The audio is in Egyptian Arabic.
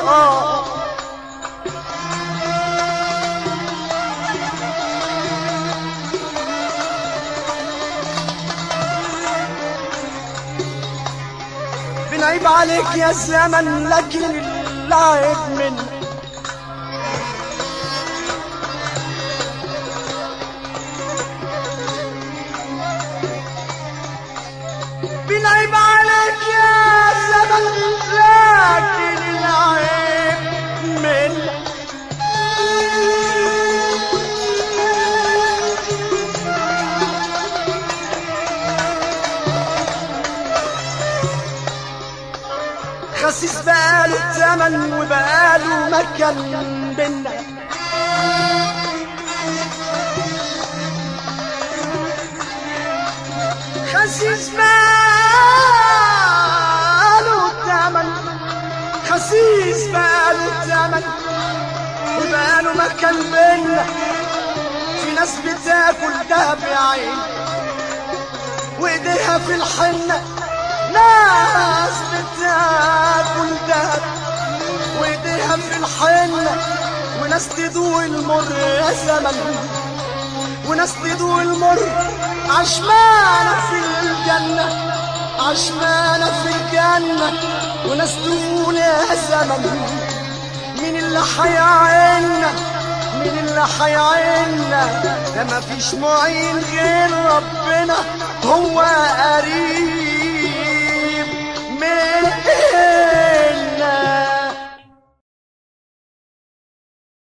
آه بنعيب عليك يا زمن لكن العيب منك بنعيب عليك يا زمن لكن العيب منك خسيس بقاله الزمن وبقاله مكان بينا خسيس بقاله الزمن خسيس بقاله الزمن وبقاله مكان بينا في ناس بتاكل دهب يا عين وايديها في الحنه ناس بتاكل دهب وايديها في الحنة وناس تدوق المر يا زمن وناس تدوق المر عشمانة في الجنة عشمانة في الجنة وناس تقول يا زمن مين اللي حيعيننا مين اللي حيعيننا ده مفيش معين غير ربنا هو قريب